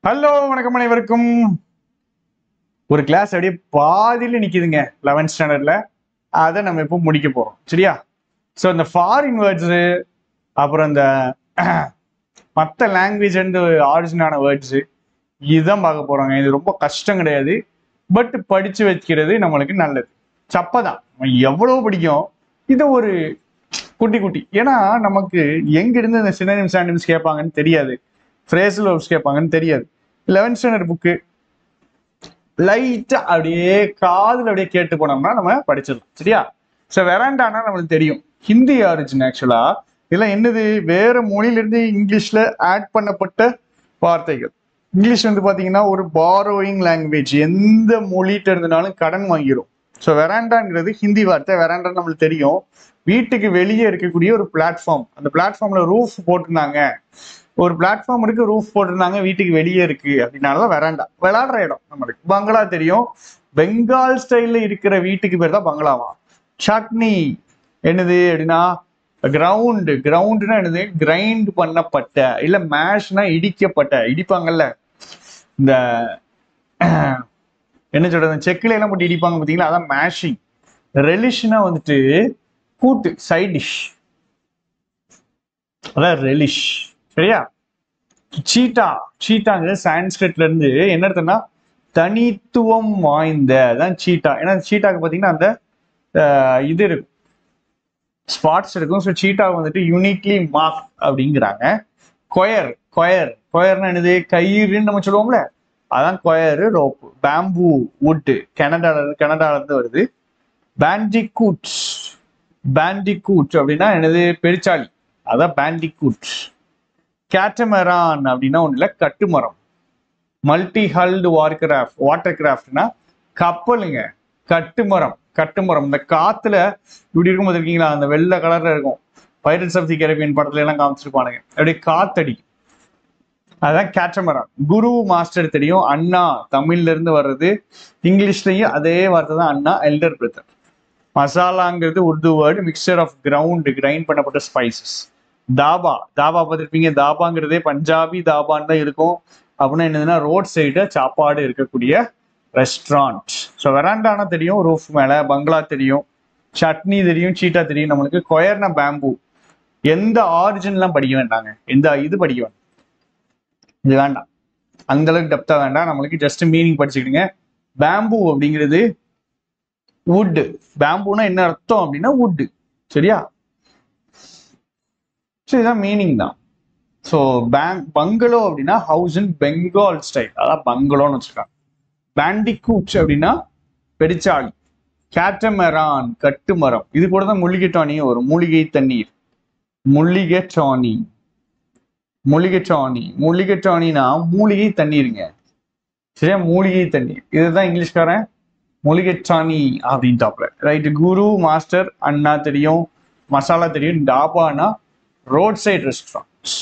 hello வணக்கம் அனைவருக்கும் ஒரு கிளாஸ் அப்படியே பாதியில நிக்குதுங்க லெவன்த் ஸ்டாண்டர்ட்ல அதை நம்ம இப்போ முடிக்க போறோம் சரியா ஸோ இந்த ஃபாரின் வேர்ட்ஸு அப்புறம் இந்த மற்ற லாங்குவேஜ் அண்ட் ஆரிஜினான வேர்ட்ஸு இதுதான் பார்க்க போறோங்க இது ரொம்ப கஷ்டம் கிடையாது பட் படிச்சு வைக்கிறது நம்மளுக்கு நல்லது சப்பதான் நம்ம எவ்வளவு பிடிக்கும் இதை ஒரு குட்டி குட்டி ஏன்னா நமக்கு எங்க இருந்து இந்த சினிம்ஸ் ஆனிம்ஸ் கேட்பாங்கன்னு தெரியாது ஃப்ரேசல் வேர்ப்ஸ் கேட்பாங்கன்னு தெரியாது லெவன்த் ஸ்டாண்டர்ட் புக்கு லைட்டா அப்படியே காதுல அப்படியே கேட்டு போனோம்னா நம்ம படிச்சிடலாம் சரியா ஸோ வெராண்டானா நம்மளுக்கு தெரியும் ஹிந்தி ஆரிஜின் ஆக்சுவலா இதெல்லாம் என்னது வேற மொழியிலிருந்து இங்கிலீஷ்ல ஆட் பண்ணப்பட்ட வார்த்தைகள் இங்கிலீஷ் வந்து பாத்தீங்கன்னா ஒரு பாரோயிங் லாங்குவேஜ் எந்த மொழிகிட்ட இருந்தனாலும் கடன் வாங்கிரும் ஸோ வெராண்டாங்கிறது ஹிந்தி வார்த்தை வெராண்டா நம்மளுக்கு தெரியும் வீட்டுக்கு வெளியே இருக்கக்கூடிய ஒரு பிளாட்ஃபார்ம் அந்த பிளாட்ஃபார்ம்ல ரூஃப் போட்டிருந்தாங்க ஒரு பிளாட்ஃபார்ம் இருக்கு ரூஃப் போட்டிருந்தாங்க வீட்டுக்கு வெளியே இருக்கு அப்படின்னாலதான் வெராண்டா விளையாடுற இடம் நம்மளுக்கு பங்களா தெரியும் பெங்கால் ஸ்டைல்ல இருக்கிற வீட்டுக்கு பேர் தான் பங்களாவா சட்னி என்னது அப்படின்னா கிரவுண்டு கிரவுண்டுனா என்னது கிரைண்ட் பண்ணப்பட்ட இல்ல மேஷ்னா இடிக்கப்பட்ட இடிப்பாங்கல்ல இந்த என்ன சொல்றது செக்கில எல்லாம் போட்டு இடிப்பாங்க பாத்தீங்களா அதான் மேஷிங் ரெலிஷ்னா வந்துட்டு கூட்டு சைட் டிஷ் அதான் ரெலிஷ் சரியா சீட்டா சீட்டாங்கிறது சான்ஸ்கிரிட்ல இருந்து என்ன அர்த்தம்னா தனித்துவம் வாய்ந்த அதான் சீட்டா ஏன்னா சீட்டாக்கு பாத்தீங்கன்னா அந்த அஹ், இது இருக்கும் ஸ்பாட்ஸ் இருக்கும் ஸோ சீட்டா வந்துட்டு யூனிக்லி மார்க் அப்படிங்கிறாங்க கொயர் கொயர் கொயர்னா என்னது கயிறுன்னு நம்ம சொல்லுவோம்ல அதான் கொயரு ரோப் பேம்பூ வுட்டு கனடால கனடால இருந்து வருது பேண்டிகூட் பேண்டிகூட் அப்படின்னா என்னது பெருச்சாளி அதான் பேண்டிகூட் கேட்டமரான் அப்படின்னா ஒண்ணு இல்ல கட்டுமரம் மல்டி ஹல்டு வார்கிராஃப்ட் வாட்டர் கிராஃப்ட்னா கப்பலுங்க கட்டுமரம் கட்டுமரம் இந்த காத்துல இப்படி இருக்கும்போது இருக்கீங்களா அந்த வெள்ளை கலர்ல இருக்கும் பைரட்ஸ் ஆஃப் தி கரேபியன் படத்துல எல்லாம் காமிச்சிருப்பானுங்க அப்படியே காத்தடி அதான் கேட்டமரான் குரு மாஸ்டர் தெரியும் அண்ணா தமிழ்ல இருந்து வர்றது இங்கிலீஷ்லயும் அதே வார்த்தை தான் அண்ணா எல்டர் பிரதர் மசாலாங்கிறது Urdu word mixture of ground grind பண்ணப்பட்ட ஸ்பைசஸ் தாபா தாபா பார்த்துருப்பீங்க தாபாங்கிறதே பஞ்சாபி தாபான்னு தான் இருக்கும் அப்படின்னா என்னதுன்னா ரோட் சைடு சாப்பாடு இருக்கக்கூடிய ரெஸ்டாரண்ட் ஸோ வெராண்டானா தெரியும் ரூஃப் மேல பங்களா தெரியும் சட்னி தெரியும் சீட்டா தெரியும் நம்மளுக்கு கொயர்னா பேம்பு எந்த ஆரிஜின்லாம் படிக்க வேண்டாங்க எந்த இது படிக்க வேண்டாம் இது வேண்டாம் அந்த அளவுக்கு டெப்தா வேண்டாம் நம்மளுக்கு ஜஸ்ட் மீனிங் படிச்சுக்கிடுங்க பேம்பு அப்படிங்கிறது வுட் பேம்புனா என்ன அர்த்தம் அப்படின்னா வுட் சரியா ஸோ இதுதான் மீனிங் தான் ஸோ பேங்க் பங்களோ அப்படின்னா ஹவுஸ் இன் பெங்கால் ஸ்டைல் அதான் பங்களோன்னு வச்சிருக்காங்க பேண்டிகூச் அப்படின்னா பெருச்சாளி கேட்டமரான் கட்டுமரம் இது கூட தான் மூலிகை டானியும் வரும் மூலிகை தண்ணீர் மூலிகை டானி மூலிகை டானி மூலிகை டானினா மூலிகை தண்ணீருங்க சரியா மூலிகை தண்ணீர் இதுதான் இங்கிலீஷ்காரன் மூலிகை டானி அப்படின்ட்டாப்ல ரைட் குரு மாஸ்டர் அண்ணா தெரியும் மசாலா தெரியும் டாபானா ரோட் சைடு ரெஸ்டாரண்ட்ஸ்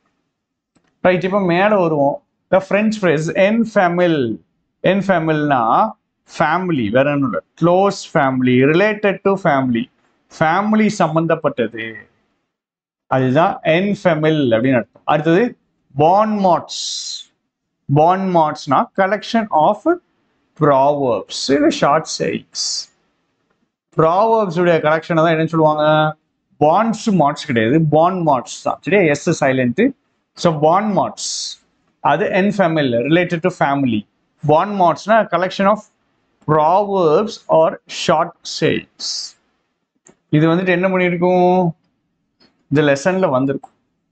ரைட் இப்போ மேலே வருவோம் the French phrase en famille en ஃபேமில்னா ஃபேமிலி வேற ஒன்றும் இல்லை close family related to family family சம்பந்தப்பட்டது அதுதான் என் ஃபெமில் அப்படின்னு அர்த்தம் அடுத்தது பான் மாட்ஸ் பான் மாட்ஸ்னா கலெக்ஷன் ஆஃப் ப்ராவர்ப்ஸ் இது ஷார்ட் சைக்ஸ் ப்ராவர்ப்ஸ் உடைய கலெக்ஷனை தான் என்ன சொல்லுவாங்க பாண்ட்ஸ் மாட்ஸ் கிடையாது பான் மாட்ஸ் தான் சரியா S silent so bon mots அது en famille related to family bon மாட்ஸ்னா collection of proverbs or short sayings இது வந்துட்டு என்ன பண்ணியிருக்கும் இந்த லெசன்ல வந்திருக்கும்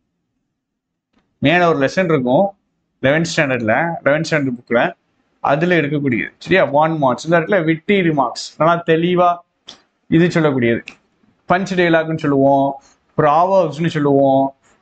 மேல ஒரு லெசன் இருக்கும் லெவன்த் ஸ்டாண்டர்ட்ல லெவன்த் ஸ்டாண்டர்ட் புக்ல அதுல இருக்கக்கூடியது சரியா ஒன் மார்க்ஸ் இந்த இடத்துல விட்டி ரிமார்க்ஸ் நல்லா தெளிவா இது சொல்லக்கூடியது பஞ்ச் டைலாக்னு சொல்லுவோம் ப்ராவர்ப்ஸ்னு சொல்லுவோம்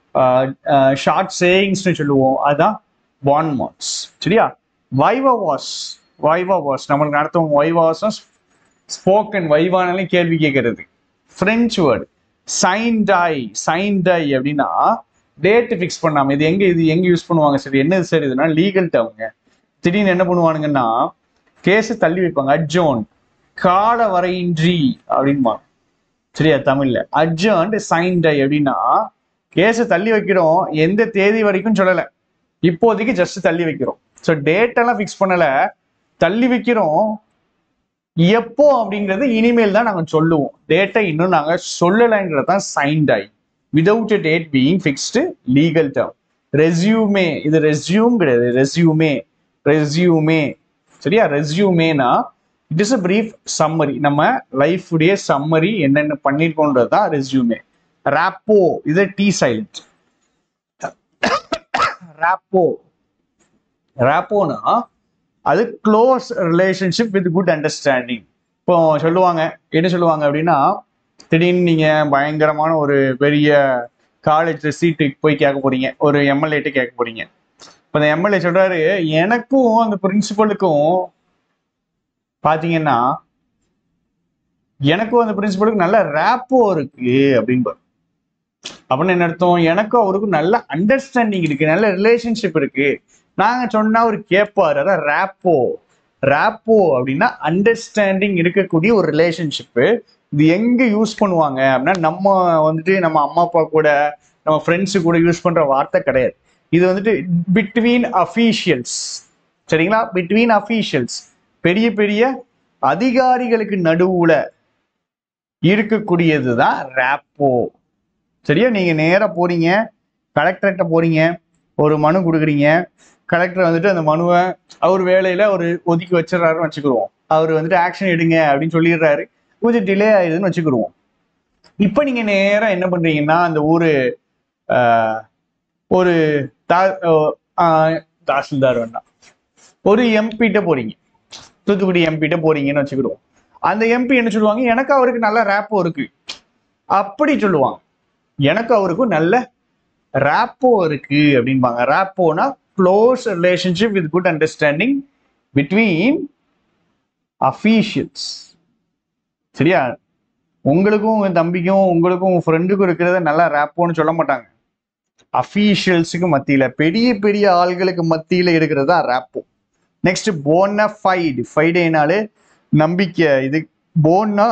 ஷார்ட் சேயிங்ஸ்னு சொல்லுவோம் அதுதான் ஒன் மார்க்ஸ் சரியா வைவா வாஸ் வைவா வாஸ் நம்மளுக்கு நடத்தும் வைவாஸும் ஸ்போக்கன் வைவானாலே கேள்வி கேட்கறது French word sine die sine die அப்படின்னா டேட் ஃபிக்ஸ் பண்ணாம இது எங்க இது எங்க யூஸ் பண்ணுவாங்க சரி என்னது சார் இதுனா லீகல் டேர்முங்க திடீர்னு என்ன பண்ணுவானுங்கன்னா கேஸ் தள்ளி வைப்பாங்க அட்ஜோன் கால வரையின்றி அப்படின்பாங்க சரியா தமிழ்ல அட்ஜர்ன்ட் சைன் டை அப்படின்னா கேஸை தள்ளி வைக்கிறோம் எந்த தேதி வரைக்கும் சொல்லலை இப்போதைக்கு ஜஸ்ட் தள்ளி வைக்கிறோம் ஸோ டேட் எல்லாம் ஃபிக்ஸ் பண்ணல தள்ளி வைக்கிறோம் எப்போ அப்படிங்கிறது இனிமேல் தான் நாங்க சொல்லுவோம் டேட்டை இன்னும் நாங்க சொல்லலைங்கிறது தான் சைன்ட் ஆகி without date being fixed legal term resume இது ரெஸ்யூம் கிடையாது ரெஸ்யூமே ரெஸ்யூமே சரியா ரெஸ்யூமேனா it is a brief summary நம்ம லைஃப் உடைய சம்மரி என்னென்ன பண்ணியிருக்கோன்றது தான் ரெஸ்யூமே ராப்போ இது டி சைலண்ட் ராப்போ ராப்போனா அது close relationship with good understanding இப்போ சொல்லுவாங்க என்ன சொல்லுவாங்க அப்படின்னா திடீர்னு நீங்க பயங்கரமான ஒரு பெரிய காலேஜ் சீட்டுக்கு போய் கேட்க போறீங்க ஒரு எம்எல்ஏட்ட கேட்க போறீங்க இப்போ அந்த எம்எல்ஏ சொல்றாரு எனக்கும் அந்த பிரின்சிபலுக்கும் பாத்தீங்கன்னா எனக்கும் அந்த பிரின்சிபலுக்கு நல்ல ரேப்போ இருக்கு அப்படின்னு அப்படின்னு என்ன அர்த்தம் எனக்கும் அவருக்கும் நல்ல அண்டர்ஸ்டாண்டிங் இருக்கு நல்ல ரிலேஷன்ஷிப் இருக்கு நாங்க சொன்னா அவர் கேட்பாரு அதான் ரேப்போ ரேப்போ அப்படின்னா அண்டர்ஸ்டாண்டிங் இருக்கக்கூடிய ஒரு ரிலேஷன்ஷிப்பு இது எங்க யூஸ் பண்ணுவாங்க அப்படின்னா நம்ம வந்துட்டு நம்ம அம்மா அப்பா கூட நம்ம ஃப்ரெண்ட்ஸு கூட யூஸ் பண்ற வார்த்தை கிடையாது இது வந்துட்டு பிட்வீன் அஃபீஷியல்ஸ் சரிங்களா பிட்வீன் அஃபீஷியல்ஸ் பெரிய பெரிய அதிகாரிகளுக்கு நடுவுல இருக்கக்கூடியது தான் ரேப்போ சரியா நீங்க நேரா போறீங்க கலெக்டர்கிட்ட போறீங்க ஒரு மனு கொடுக்குறீங்க கலெக்டர் வந்துட்டு அந்த மனுவை அவர் வேலையில ஒரு ஒதுக்கி வச்சிடறாருன்னு வச்சுக்கிடுவோம் அவர் வந்துட்டு ஆக்ஷன் எடுங்க அப்படின்னு சொல்லிடுறாரு கொஞ்சம் டிலே ஆயிடுதுன்னு வச்சுக்கிடுவோம் இப்போ நீங்க நேரா என்ன பண்றீங்கன்னா அந்த ஊரு ஆஹ், ஒரு தா- ஆஹ், தாசில்தார் வேண்டாம் ஒரு எம்பிட்ட போறீங்க தூத்துக்குடி எம்பிட்ட போறீங்கன்னு வச்சுக்கிடுவோம் அந்த எம்பி என்ன சொல்லுவாங்க எனக்கு அவருக்கு நல்ல ரேப்போ இருக்கு அப்படி சொல்லுவாங்க எனக்கு அவருக்கும் நல்ல ரேப்போ இருக்கு அப்படிம்பாங்க ரேப்போனா close relationship with good understanding between officials சரியா உங்களுக்கும் உங்க தம்பிக்கும் உங்களுக்கும் உங்க ஃப்ரெண்டுக்கும் இருக்கிறத நல்லா ரேப்போன்னு சொல்ல மாட்டாங்க அஃபீஷியல்ஸுக்கு மத்தியில பெரிய பெரிய ஆள்களுக்கு மத்தியில இருக்கிறது தான் ரேப்போ நெக்ஸ்ட் போனஃபைடு ஃபைடேனாலே நம்பிக்கை இது போன்னா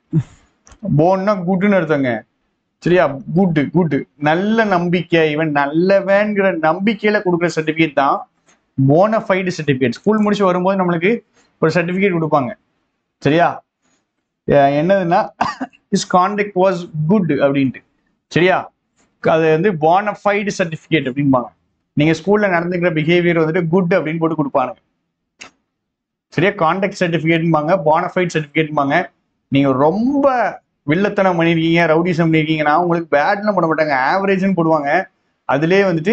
போன்னா குட்னு அர்த்தங்க சரியா குட் குட் நல்ல நம்பிக்கை இவன் நல்லவன்கிற நம்பிக்கையில கொடுக்குற சர்டிபிகேட் தான் போனஃபைடு சர்டிபிகேட் ஸ்கூல் முடிச்சு வரும்போது நம்மளுக்கு ஒரு சர்டிபிகேட் கொடுப்பாங்க சரியா அஹ் என்னதுன்னா இஸ் கான்டக்ட் வாஸ் குட் அப்படின்ட்டு சரியா அது வந்து போனஃபைடு சர்டிபிகேட் அப்படிம்பாங்க நீங்க ஸ்கூல்ல நடந்துக்கிற பிஹேவியர் வந்துட்டு குட் அப்படின்னு போட்டு கொடுப்பானுங்க சரியா கான்டாக்ட் சர்டிஃபிகேட்பாங்க போனஃபைட் சர்டிஃபிகேட்பாங்க நீங்க ரொம்ப வில்லத்தனம் பண்ணியிருக்கீங்க ரவுடிசம் பண்ணியிருக்கீங்கன்னா உங்களுக்கு பேட்லாம் போட மாட்டாங்க ஆவரேஜ்னு போடுவாங்க அதுலேயே வந்துட்டு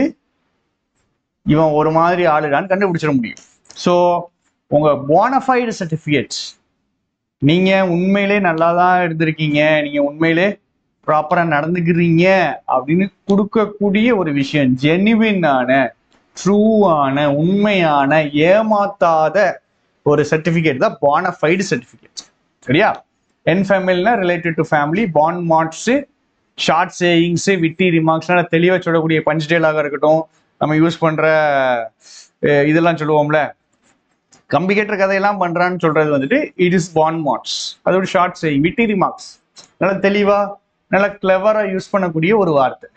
இவன் ஒரு மாதிரி ஆளுடான்னு கண்டுபிடிச்சிட முடியும் ஸோ உங்க போனஃபைடு சர்டிஃபிகேட்ஸ் நீங்க உண்மையிலே நல்லா தான் இருந்திருக்கீங்க நீங்க உண்மையிலே ப்ராப்பரா நடந்துக்கிறீங்க அப்படின்னு கொடுக்கக்கூடிய ஒரு விஷயம் ஜெனுவினான ட்ரூவான உண்மையான ஏமாத்தாத ஒரு சர்டிஃபிகேட் தான் பானஃபைடு சர்டிஃபிகேட் சரியா என் ஃபேமிலினா related to family bond marks short sayings witty ரிமார்க்ஸ்னால தெளிவாக சொல்லக்கூடிய பஞ்ச் டேலாக இருக்கட்டும் நம்ம யூஸ் பண்ற அஹ், இதெல்லாம் சொல்லுவோம்ல கம்பி கட்டுற கதையெல்லாம் பண்றான்னு சொல்றது வந்துட்டு இட் இஸ் பாண்ட் மார்க்ஸ் அதோட ஷார்ட் சேயிங் விட்டி ரிமார்க்ஸ் நல்லா தெளிவா நல்லா கிளவரா யூஸ் பண்ணக்கூடிய ஒரு வார்த்தை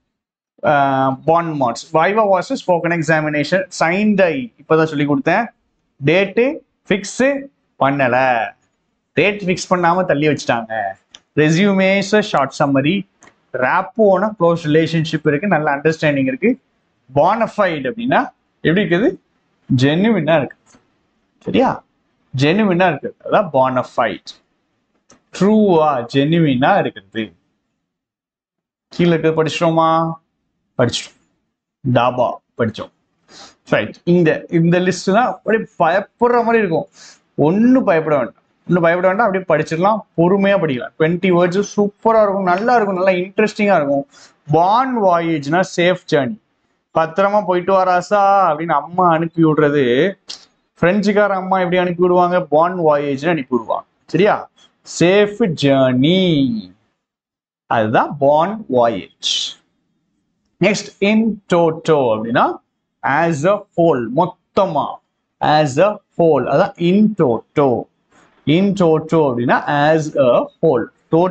bon mots viva was spoken examination sine die இப்போதான் சொல்லி கொடுத்தேன் டேட்டு ஃபிக்ஸு பண்ணல டேட் ஃபிக்ஸ் பண்ணாம தள்ளி வச்சுட்டாங்க ரெசியூமேஸ் ஷார்ட் சம்மரி ரேப்போனா க்ளோஸ் ரிலேஷன்ஷிப் இருக்கு நல்ல அண்டர்ஸ்டாண்டிங் இருக்கு பானஃபைடு அப்படின்னா எப்படி இருக்குது ஜென்யூனா இருக்கு சரியா ஜென்யூனா இருக்கு அதான் பானஃபைட் ட்ரூவா ஜென்யூனா இருக்கிறது கீழே இருக்கிறது படிச்சிட்டோமா படிச்சிட்டோம் டாபா படிச்சோம் ரைட் இந்த இந்த லிஸ்ட் தான் அப்படியே பயப்படுற மாதிரி இருக்கும் ஒன்றும் பயப்பட வேண்டாம் ஒன்றும் பயப்பட வேண்டாம் அப்படியே படிச்சிடலாம் பொறுமையாக படிக்கலாம் டுவெண்ட்டி வேர்ட்ஸ் சூப்பராக இருக்கும் நல்லா இருக்கும் நல்லா இன்ட்ரெஸ்டிங்காக இருக்கும் பான் வாயேஜ்னா சேஃப் ஜேர்னி பத்திரமா போயிட்டு வராசா அப்படின்னு அம்மா அனுப்பி விடுறது பிரெஞ்சுக்கார அம்மா எப்படி அனுப்பி விடுவாங்க பான் வாயேஜ்னு அனுப்பி விடுவாங்க சரியா சேஃப் ஜேர்னி அதுதான் பான் வாயேஜ் நெக்ஸ்ட் இன் டோட்டோ அப்படின்னா ஆஸ் அ ஹோல் மொத்தமா ஆஸ் அ ஹோல் அதான் இன் டோட்டோ இன் டோட்டோ அப்படின்னா ஆஸ் அ ஹோல்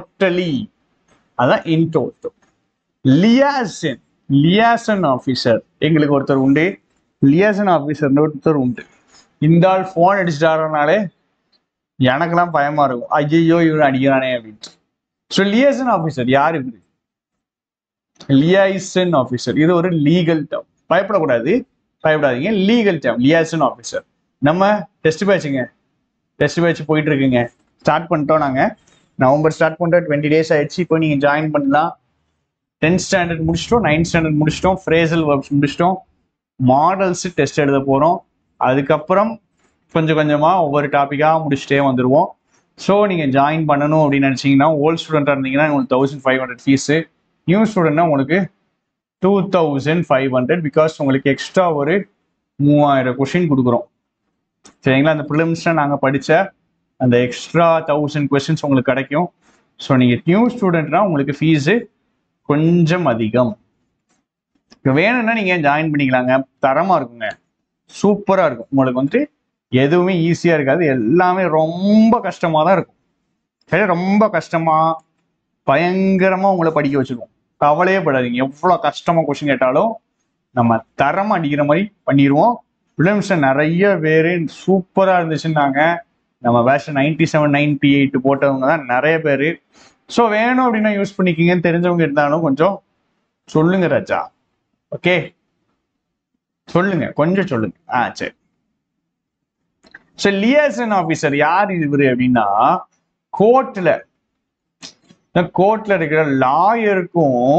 டோட்டலி அதான் இன் டோட்டோ லியாசன் லியாசன் ஆஃபீஸர் எங்களுக்கு ஒருத்தர் உண்டு லியாசன் ஆஃபீஸர்னு ஒருத்தர் உண்டு இந்த ஆள் ஃபோன் அடிச்சுட்டாருனாலே எனக்கெல்லாம் பயமா இருக்கும் ஐயோ இவன் அடிக்கிறானே அப்படின்ட்டு ஸோ லியாசன் ஆஃபீஸர் யார் இவரு லியாசன் ஆஃபீஸர் இது ஒரு லீகல் டேர்ம் பயப்படக்கூடாது பயப்படாதீங்க லீகல் டேர்ம் லியாசன் ஆஃபீஸர் நம்ம டெஸ்ட் பேட்சுங்க டெஸ்ட் பேட்ச் போயிட்டு இருக்குங்க ஸ்டார்ட் பண்ணிட்டோம் நாங்க நவம்பர் ஸ்டார்ட் பண்ணுற டுவெண்ட்டி டேஸ் ஆயிடுச்சு இப்போ நீங்க ஜாயின் பண்ணலாம் டென்த் ஸ்டாண்டர்ட் முடிச்சிட்டோம் நைன்த் ஸ்டாண்டர்ட் முடிச்சிட்டோம் ஃப்ரேசல் ஒர்க்ஸ் முடிச்சிட்டோம் மாடல்ஸ் டெஸ்ட் எழுத போறோம் அதுக்கப்புறம் கொஞ்சம் கொஞ்சமா ஒவ்வொரு டாப்பிக்காக முடிச்சுட்டே வந்துடுவோம் ஸோ நீங்க ஜாயின் பண்ணணும் அப்படின்னு நினைச்சீங்கன்னா ஓல்ட் ஸ்டூடெண்டாக இருந்தீங்கன்னா உங்களுக்கு thousand five hundred fees new ஸ்டூடெண்ட்னா உங்களுக்கு two thousand five hundred because உங்களுக்கு எக்ஸ்ட்ரா ஒரு மூவாயிரம் கொஷின் கொடுக்குறோம் சரிங்களா அந்த ப்ரிலிம்ஸில் நாங்கள் படித்த அந்த எக்ஸ்ட்ரா தௌசண்ட் கொஸ்டின்ஸ் உங்களுக்கு கிடைக்கும் ஸோ நீங்கள் நியூ ஸ்டூடெண்ட்னா உங்களுக்கு ஃபீஸு கொஞ்சம் அதிகம் இப்போ வேணும்னா நீங்கள் ஜாயின் பண்ணிக்கலாங்க தரமாக இருக்குங்க சூப்பராக இருக்கும் உங்களுக்கு வந்துட்டு எதுவுமே ஈஸியாக இருக்காது எல்லாமே ரொம்ப கஷ்டமாக தான் இருக்கும் சரி ரொம்ப கஷ்டமாக பயங்கரமாக உங்களை படிக்க வச்சிருவோம் கவலையே படாதீங்க எவ்வளோ கஷ்டமாக கொஸ்டின் கேட்டாலும் நம்ம தரமாக அடிக்கிற மாதிரி பண்ணிடுவோம் ஃபிலிம்ஸில் நிறைய பேர் சூப்பராக இருந்துச்சுன்னாங்க நம்ம batch ninety seven ninety eight போட்டவங்க தான் நிறைய பேர் ஸோ வேணும் அப்படின்னா யூஸ் பண்ணிக்கிங்கன்னு தெரிஞ்சவங்க இருந்தாலும் கொஞ்சம் சொல்லுங்க ராஜா ஓகே சொல்லுங்க கொஞ்சம் சொல்லுங்க ஆ சரி ஸோ லியாசன் ஆஃபீஸர் யார் இவரு அப்படின்னா கோர்ட்ல கோர்ட்ல இருக்கிற லாயருக்கும்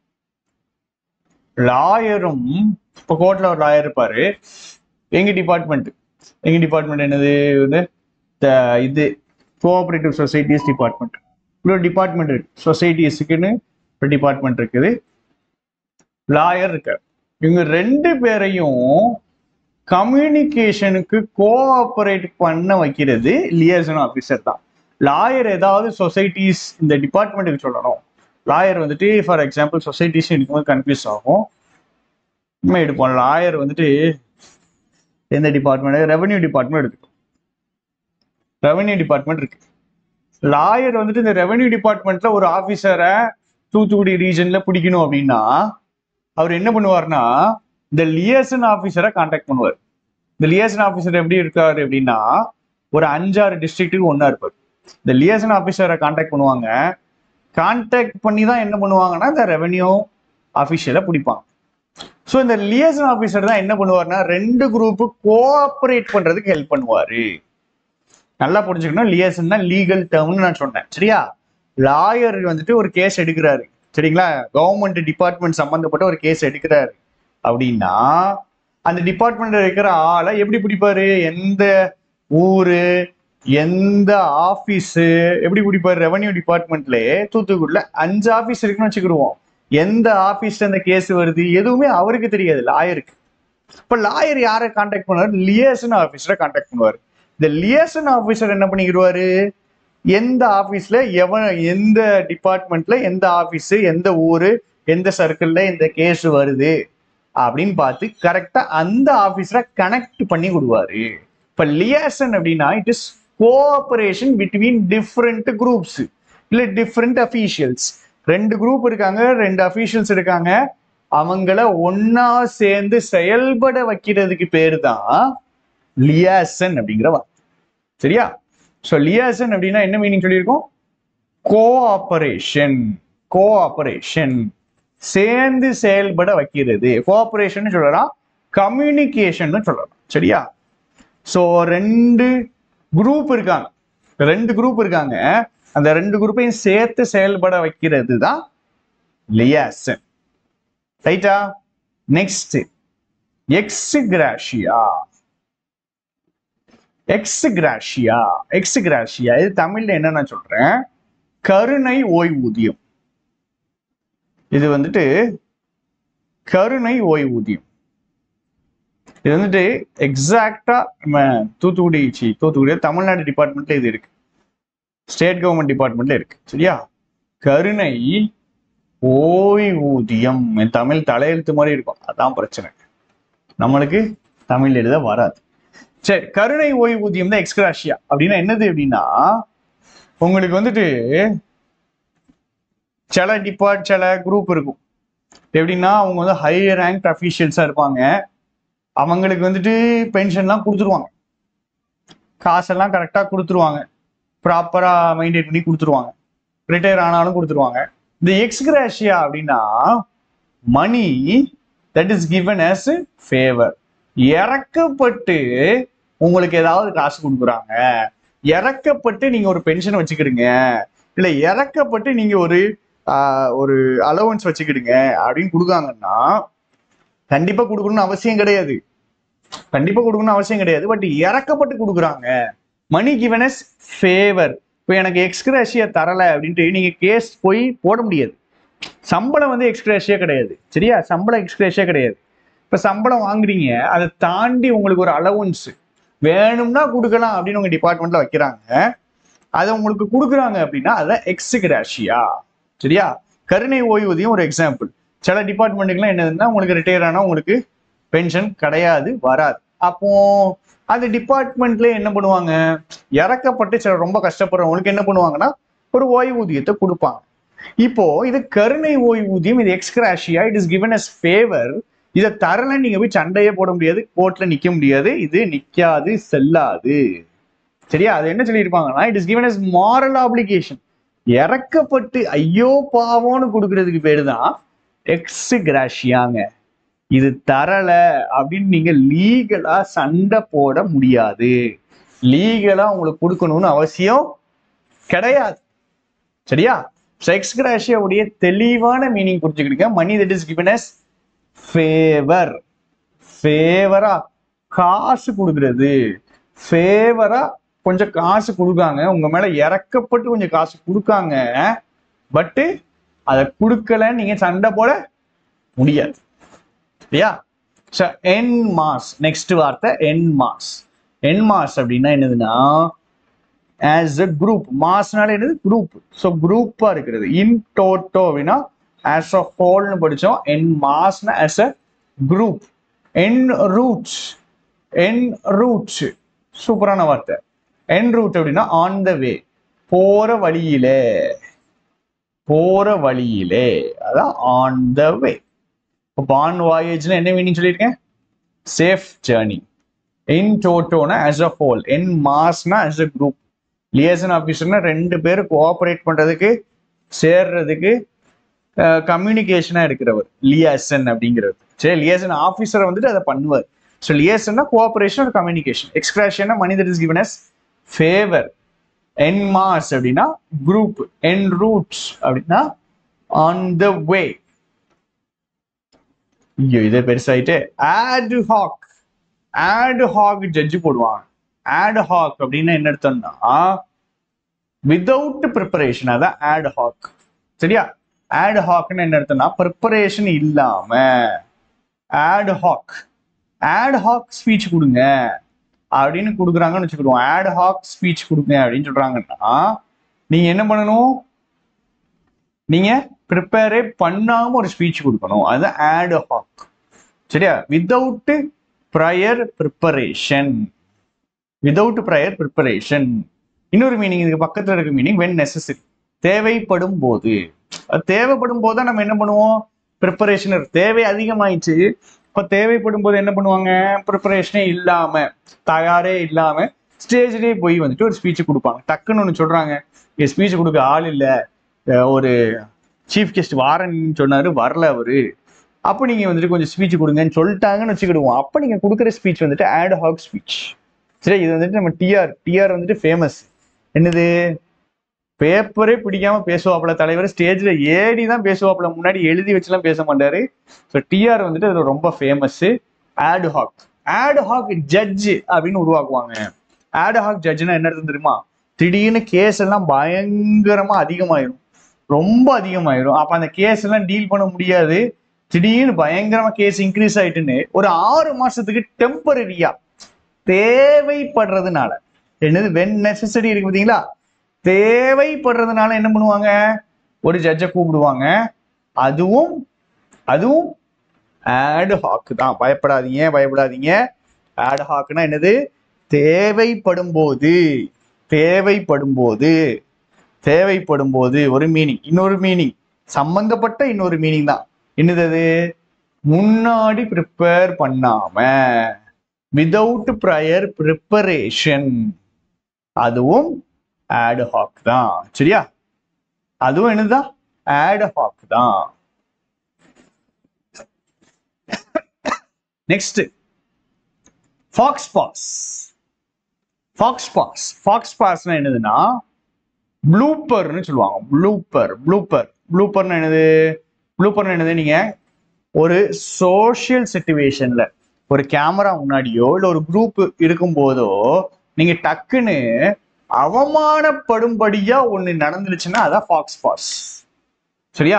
லாயரும் இப்போ கோர்ட்ல ஒரு லாயர் இருப்பாரு எங்க டிபார்ட்மெண்ட் எங்க டிபார்ட்மெண்ட் என்னது வந்து த- இது கோஆபரேட்டிவ் சொசைட்டிஸ் டிபார்ட்மெண்ட் இப்படி ஒரு டிபார்ட்மெண்ட் இருக்கு சொசைட்டிஸுக்குன்னு ஒரு டிபார்ட்மெண்ட் இருக்குது லாயர் இருக்கார் இவங்க ரெண்டு பேரையும் கம்யூனிகேஷனுக்கு கோஆபரேட் பண்ண வைக்கிறது லியர்சன் ஆஃபீஸர் தான் லாயர் ஏதாவது சொசைட்டிஸ் இந்த டிபார்ட்மெண்ட்டுக்கு சொல்லணும் லாயர் வந்துட்டு ஃபார் எக்ஸாம்பிள் சொசைட்டிஸ் எடுக்கும்போது கன்ஃபியூஸ் ஆகும் நம்ம எடுப்போம் லாயர் வந்துட்டு எந்த டிபார்ட்மெண்ட் ரெவென்யூ டிபார்ட்மெண்ட் எடுத்துக்கோ ரெவென்யூ டிபார்ட்மெண்ட் இருக்கு லாயர் வந்துட்டு இந்த ரெவென்யூ டிபார்ட்மெண்ட்ல ஒரு ஆபீசரை தூத்துக்குடி ரீஜன்ல பிடிக்கணும் அப்படின்னா அவர் என்ன பண்ணுவார்னா இந்த லியசன் ஆபீசரை காண்டாக்ட் பண்ணுவார் இந்த லியசன் ஆபீசர் எப்படி இருக்காரு அப்படின்னா ஒரு அஞ்சாறு டிஸ்ட்ரிக்ட்டுக்கு ஒண்ணா இருப்பார் இந்த லியசன் ஆபீசரை காண்டாக்ட் பண்ணுவாங்க காண்டாக்ட் பண்ணி தான் என்ன பண்ணுவாங்கன்னா இந்த ரெவென்யூ ஆஃபீஷியலை பிடிப்பாங்க ஸோ இந்த லியசன் ஆஃபீஸர் தான் என்ன பண்ணுவார்னா ரெண்டு குரூப்பு கோஆப்ரேட் பண்றதுக்கு ஹெல்ப் பண்ணுவாரு நல்லா புரிஞ்சுக்கணும் லியசன்னா லீகல் டேர்ம்னு நான் சொன்னேன் சரியா லாயர் வந்துட்டு ஒரு கேஸ் எடுக்கிறாரு சரிங்களா கவர்மெண்ட் டிபார்ட்மெண்ட் சம்பந்தப்பட்ட ஒரு கேஸ் எடுக்கிறாரு அப்படின்னா அந்த டிபார்ட்மெண்ட்ல இருக்கிற ஆளை எப்படி பிடிப்பாரு எந்த ஊரு எந்த ஆபீஸ் எப்படி பிடிப்பாரு ரெவன்யூ டிபார்ட்மெண்ட்ல தூத்துக்குடில அஞ்சு ஆபீஸ் இருக்குன்னு வச்சுக்கிடுவோம் எந்த ஆபீஸ்ல இந்த கேஸ் வருது எதுவுமே அவருக்கு தெரியாது லாயருக்கு இப்ப லாயர் யாரை காண்டாக்ட் பண்ணுவார் லியேசன் ஆபீசரை காண்டாக்ட் பண்ணுவார் இந்த லியேசன் ஆபீசர் என்ன பண்ணிக்கிடுவாரு எந்த ஆபீஸ்ல எவன் எந்த டிபார்ட்மெண்ட்ல எந்த ஆபீஸ் எந்த ஊரு எந்த சர்க்கிள்ல இந்த கேஸ் வருது அப்படின்னு பார்த்து கரெக்டா அந்த ஆபீஸ்ல கனெக்ட் பண்ணி விடுவாரு இப்ப லியாசன் அப்படின்னா it is cooperation between different groups இல்ல டிஃப்ரெண்ட் அஃபீஷியல்ஸ் ரெண்டு குரூப் இருக்காங்க ரெண்டு அஃபீஷியல்ஸ் இருக்காங்க அவங்கள ஒன்னா சேர்ந்து செயல்பட வைக்கிறதுக்கு பேரு தான் லியாசன் அப்படிங்கிற வார்த்தை சரியா ஸோ லியாசன் அப்படின்னா என்ன மீனிங் சொல்லியிருக்கோம் கோஆபரேஷன் கோஆபரேஷன் சேர்ந்து செயல்பட வைக்கிறது கோஆபரேஷன் சொல்லலாம் கம்யூனிகேஷன் சொல்லலாம் சரியா ஸோ ரெண்டு குரூப் இருக்காங்க ரெண்டு குரூப் இருக்காங்க அந்த ரெண்டு குரூப்பையும் சேர்த்து செயல்பட வைக்கிறது தான் லியாசன் ரைட்டா நெக்ஸ்ட் எக்ஸிகிராஷியா எக்ஸிகிராஷியா எக்ஸிகிராஷியா இது தமிழ்ல என்ன நான் சொல்றேன் கருணை ஓய்வூதியம் இது வந்துட்டு கருணை ஓய்வூதியம் இது வந்துட்டு எக்ஸாக்டா நம்ம தூத்துக்குடி சி தூத்துக்குடி தமிழ்நாடு டிபார்ட்மெண்ட்ல இது இருக்கு ஸ்டேட் கவர்மெண்ட் டிபார்ட்மெண்ட்ல இருக்கு சரியா கருணை ஓய்வூதியம் என் தமிழ் தலையெழுத்து மாதிரி இருக்கும் அதான் பிரச்சனை நம்மளுக்கு தமிழ் எழுத வராது சரி கருணை ஓய்வூதியம் தான் எக்ஸ்கிராஷியா அப்படின்னா என்னது அப்படின்னா உங்களுக்கு வந்துட்டு சில டிபார்ட் சில குரூப் இருக்கும் எப்படின்னா அவங்க வந்து ஹை ரேங்க் அஃபீஷியல்ஸா இருப்பாங்க அவங்களுக்கு வந்துட்டு பென்ஷன்லாம் கொடுத்துருவாங்க காசெல்லாம் கரெக்டாக கொடுத்துருவாங்க ப்ராப்பராக மெயின்டைன் பண்ணி கொடுத்துருவாங்க ரிட்டையர் ஆனாலும் கொடுத்துருவாங்க இந்த எக்ஸ்கிராஷியா அப்படின்னா money that is given as favour இறக்கப்பட்டு உங்களுக்கு ஏதாவது காசு கொடுக்குறாங்க இறக்கப்பட்டு நீங்க ஒரு பென்ஷன் வச்சுக்கிடுங்க இல்ல இறக்கப்பட்டு நீங்க ஒரு ஆஹ், ஒரு அலவன்ஸ் வச்சுக்கிடுங்க அப்படின்னு கொடுக்காங்கன்னா கண்டிப்பா கொடுக்கணும்னு அவசியம் கிடையாது கண்டிப்பா கொடுக்கணும்னு அவசியம் கிடையாது பட் இறக்கப்பட்டு கொடுக்குறாங்க மணி கிவன் எஸ் ஃபேவர் இப்போ எனக்கு எக்ஸ்கிராஷியா தரல அப்படின்ட்டு நீங்க கேஸ் போய் போட முடியாது சம்பளம் வந்து எக்ஸ்கிராஷியா கிடையாது சரியா சம்பளம் எக்ஸ்கிராஷியா கிடையாது இப்ப சம்பளம் வாங்குறீங்க அதை தாண்டி உங்களுக்கு ஒரு அலவன்ஸ் வேணும்னா கொடுக்கலாம் அப்படின்னு உங்க டிபார்ட்மெண்ட்ல வைக்கிறாங்க அதை உங்களுக்கு கொடுக்குறாங்க அப்படின்னா அதான் எக்ஸ்கிராஷியா சரியா கருணை ஓய்வூதியம் ஒரு எக்ஸாம்பிள் சில டிபார்ட்மெண்ட்டுக்குலாம் என்னதுன்னா உங்களுக்கு ரிட்டையர் ஆனா உங்களுக்கு பென்ஷன் கிடையாது வராது அப்போ அந்த டிபார்ட்மெண்ட்ல என்ன பண்ணுவாங்க இறக்கப்பட்டு சில ரொம்ப கஷ்டப்படுறவங்களுக்கு என்ன பண்ணுவாங்கன்னா ஒரு ஓய்வூதியத்தை கொடுப்பாங்க இப்போ இது கருணை ஓய்வூதியம் இது ex gratia it is given as favour இதை தரல நீங்க போய் சண்டையே போட முடியாது கோர்ட்ல நிக்க முடியாது இது நிக்காது செல்லாது சரியா அது என்ன சொல்லியிருப்பாங்கன்னா it is given as moral application இறக்கப்பட்டு ஐயோ பாவம்னு கொடுக்கறதுக்கு பேரு தான் எக்ஸ்கிராஷியாங்க இது தரல அப்படின்னு நீங்க லீகலா சண்டை போட முடியாது லீகலா உங்களுக்கு கொடுக்கணும்னு அவசியம் கிடையாது சரியா எக்ஸ்கிராஷியாவுடைய தெளிவான மீனிங் புரிஞ்சுக்கிடுங்க money that is given as favour ஃபேவரா காசு கொடுக்கறது ஃபேவரா கொஞ்சம் காசு கொடுக்காங்க உங்க மேல இறக்கப்பட்டு கொஞ்சம் காசு கொடுக்காங்க பட்டு அதை கொடுக்கல நீங்க சண்டை போட முடியாது சரியா ஸோ என் மாஸ் நெக்ஸ்ட் வார்த்தை என் மாஸ் என் மாஸ் அப்படின்னா என்னதுன்னா ஆஸ் அ குரூப் மாஸ்னால என்னது குரூப் ஸோ குரூப்பா இருக்கிறது இன் டோட்டோ அப்படின்னா ஆஸ் அ ஹோல்னு படிச்சோம் என் மாஸ்னா as a group en routes en routes சூப்பரான வார்த்தை என் ரூட் அப்படின்னா ஆன் த வே போற வழியிலே போற வழியிலே அதான் ஆன் த வே இப்போ ஆன் வாயேஜ்ல என்ன மீனிங் சொல்லியிருக்கேன் சேஃப் ஜேர்னி இன் டோட்டோனா ஆஸ் அ ஹோல் என் மாஸ்னா ஆஸ் அ குரூப் லியசன் ஆஃபீஸர்னா ரெண்டு பேர் கோஆபரேட் பண்றதுக்கு சேர்றதுக்கு கம்யூனிகேஷனா இருக்கிறவர் லியாசன் அப்படிங்கிறவர் சரி லியசன் ஆஃபீஸரை வந்துட்டு அதை பண்ணுவார் ஸோ லியசன்னா கோஆபரேஷன் ஒரு கம்யூனிகேஷன் எக்ஸ்கிராஷன்னா money that is given as favour en masse அப்படின்னா குரூப் என் ரூட்ஸ் அப்படின்னா ஆன் த வே ஐயோ இதே பெருசாயிட்டு ad hoc ad hoc judge போடுவாங்க ஆட் ஹாக் அப்படின்னா என்ன அர்த்தம்னா வித்தவுட் ப்ரிப்பரேஷன் அதான் ஆட் ஹாக் சரியா ஆட் ஹாக்னு என்ன அர்த்தம்னா ப்ரிப்பரேஷன் இல்லாம ad hoc ad hoc speech கொடுங்க அப்படின்னு கொடுக்குறாங்கன்னு வச்சுக்கிடுவோம் ஆட் ஹாக் ஸ்பீச் கொடுங்க அப்படின்னு சொல்றாங்கன்னா நீங்க என்ன பண்ணணும் நீங்க ப்ரிப்பேரே பண்ணாம ஒரு ஸ்பீச் கொடுக்கணும் அது ஆட் ஹாக் சரியா without prior preparation without prior preparation இன்னொரு மீனிங் இதுக்கு பக்கத்துல இருக்க மீனிங் வென் நெசசரி தேவைப்படும் போது அது தேவைப்படும் போது தான் நம்ம என்ன பண்ணுவோம் ப்ரிப்பரேஷன் தேவை அதிகமாயிடுச்சு இப்ப தேவைப்படும் போது என்ன பண்ணுவாங்க ப்ரிப்பரேஷனே இல்லாம தயாரே இல்லாம ஸ்டேஜ்லயே போய் வந்துட்டு ஒரு ஸ்பீச் கொடுப்பாங்க டக்குன்னு ஒன்று சொல்றாங்க ஸ்பீச் கொடுக்க ஆள் இல்ல அஹ் ஒரு சீஃப் கெஸ்ட் வாரன்னு சொன்னாரு வரல அவரு அப்போ நீங்க வந்துட்டு கொஞ்சம் ஸ்பீச் கொடுங்கன்னு சொல்லிட்டாங்கன்னு வச்சுக்கிடுவோம் அப்போ நீங்க கொடுக்குற ஸ்பீச் வந்துட்டு ஆட் ஹாக் ஸ்பீச் சரி இது வந்துட்டு நம்ம டிஆர் டிஆர் வந்துட்டு ஃபேமஸ் என்னது பேப்பரே பிடிக்காம பேசுவாப்புல தலைவர் ஸ்டேஜ்ல ஏடி தான் பேசுவாப்புல முன்னாடி எழுதி வச்சுலாம் பேச மாட்டாரு ஸோ டிஆர் வந்துட்டு அதுல ரொம்ப famous ad hoc ad hoc judge அப்படின்னு உருவாக்குவாங்க ஆட் ஹாக் ஜட்ஜ்னா என்ன அர்த்தம் தெரியுமா திடீர்னு கேஸ் எல்லாம் பயங்கரமா அதிகமாயிரும் ரொம்ப அதிகமாயிரும் அப்ப அந்த கேஸ் எல்லாம் டீல் பண்ண முடியாது திடீர்னு பயங்கரமா கேஸ் இன்க்ரீஸ் ஆயிட்டுன்னு ஒரு ஆறு மாசத்துக்கு டெம்பரரியா தேவைப்படுறதுனால என்னது வென் நெசசரி இருக்கு பாத்தீங்களா தேவைப்படுறதுனால என்ன பண்ணுவாங்க ஒரு ஜட்ஜை கூப்பிடுவாங்க அதுவும் அதுவும் ஆட் ஹாக் தான் பயப்படாதீங்க பயப்படாதீங்க ஆட் ஹாக்னா என்னது தேவைப்படும் போது தேவைப்படும் போது தேவைப்படும் போது ஒரு மீனிங் இன்னொரு மீனிங் சம்பந்தப்பட்ட இன்னொரு மீனிங் தான் என்னது அது முன்னாடி ப்ரிப்பேர் பண்ணாம விதவுட் ப்ரையர் ப்ரிப்பரேஷன் அதுவும் ஆட் ஹாக் தான் சரியா அதுவும் என்னதுதான் ஆட் ஹாக் தான் next faux pas faux pas faux பாஸ்னா என்னதுன்னா ப்ளூப்பர்னு சொல்லுவாங்க ப்ளூப்பர் ப்ளூப்பர் ப்ளூப்பர்னு என்னது ப்ளூப்பர்னு என்னது நீங்க ஒரு சோஷியல் சிச்சுவேஷன்ல ஒரு கேமரா முன்னாடியோ இல்ல ஒரு குரூப் இருக்கும் போதோ நீங்க டக்குன்னு அவமானப்படும்படியா ஒண்ணு நடந்துருச்சுன்னா அதான் ஃபாக்ஸ் பாஸ் சரியா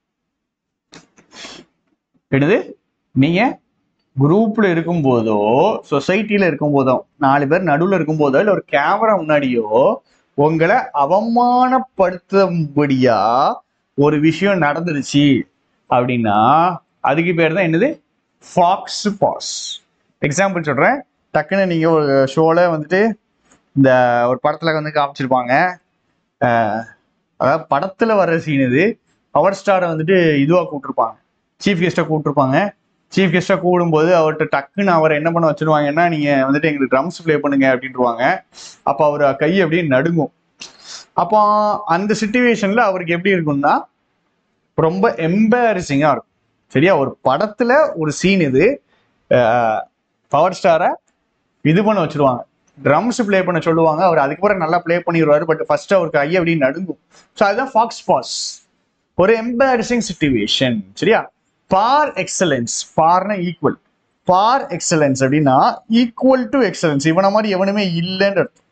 என்னது நீங்க குரூப்ல இருக்கும் போதோ சொசைட்டில இருக்கும் போதோ நாலு பேர் நடுவுல இருக்கும் போதோ இல்ல ஒரு கேமரா முன்னாடியோ உங்களை அவமானப்படுத்தும்படியா ஒரு விஷயம் நடந்துருச்சு அப்படின்னா அதுக்கு பேர் தான் என்னது ஃபாக்ஸ் பாஸ் எக்ஸாம்பிள் சொல்றேன் டக்குன்னு நீங்க ஒரு ஷோல வந்துட்டு இந்த ஒரு படத்துல வந்து காமிச்சிருப்பாங்க அஹ், அதாவது படத்துல வர்ற சீன் இது பவர் ஸ்டாரை வந்துட்டு இதுவா கூப்பிட்டுருப்பாங்க சீஃப் கெஸ்டா கூப்பிட்டுருப்பாங்க சீஃப் கெஸ்டா கூடும்போது அவர்கிட்ட டக்குன்னு அவர் என்ன பண்ண வச்சிருவாங்கன்னா நீங்க வந்துட்டு எங்களுக்கு ட்ரம்ஸ் ப்ளே பண்ணுங்க அப்படின்ட்டுருவாங்க அப்போ அவர் கை அப்படியே நடுங்கும் அப்போ அந்த சுச்சுவேஷன்ல அவருக்கு எப்படி இருக்கும்னா ரொம்ப எம்பாரசிங்கா இருக்கும் சரியா ஒரு படத்துல ஒரு சீன் இது பவர் ஸ்டாரை இது பண்ண வச்சிருவாங்க ட்ரம்ஸ் ப்ளே பண்ண சொல்லுவாங்க அவர் அதுக்கப்புறம் நல்லா ப்ளே பண்ணிடுவாரு பட் ஃபர்ஸ்ட் அவருக்கு கை அப்படி நடுங்கும் ஸோ அதுதான் ஃபாக்ஸ் பாஸ் ஒரு எம்பாரசிங் சுச்சுவேஷன் சரியா பார் எக்ஸலன்ஸ் பார்னா ஈக்குவல் பார் எக்ஸலன்ஸ் அப்படின்னா ஈக்குவல் டு எக்ஸலன்ஸ் இவன மாதிரி எவனுமே இல்லைன்னு அர்த்தம்